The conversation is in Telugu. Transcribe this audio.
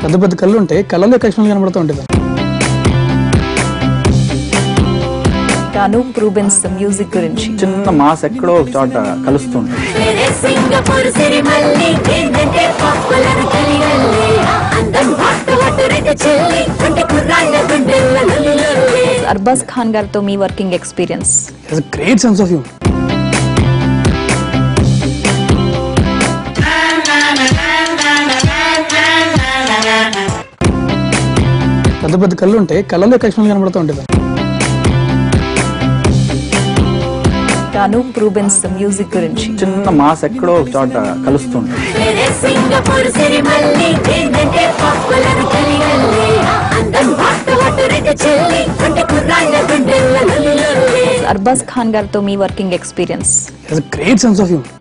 పెద్ద పెద్ద కళ్ళు ఉంటాయి కళ్ళల్లో కృష్ణులు కనబడుతూ ఉంటుంది అనూప్ రూబెన్స్ మ్యూజిక్ గురించి చిన్న మాస్ ఎక్కడో ఒక చోట కలుస్తుంది సింగపూర్ సిరిమల్లి ఏంటంటే పాపులర్ కలిగల్లి అందం హట్టు హట్టు రెడ్డి చెల్లి అంటే కుర్రాళ్ళ గుండెల్ల లొల్లి అర్బాజ్ ఖాన్ గారితో మీ working experience great sense of humour పెద్ద పెద్ద కళ్ళు ఉంటాయి కళ్ళల్లో కృష్ణులు కనబడుతూ ఉంటుంది అనూప్ రూబెన్స్ మ్యూజిక్ గురించి చిన్న మాస్ ఎక్కడో ఒక చోట కలుస్తుంది సింగపూర్ సిరిమల్లి ఏంటంటే పాపులర్ కలిగల్లి అందం హట్టు హట్టు రెడ్డి చెల్లి అంటే కుర్రాళ్ళ గుండెల్ల లొల్లి అర్బాజ్ ఖాన్ గారితో మీ working experience great sense of humour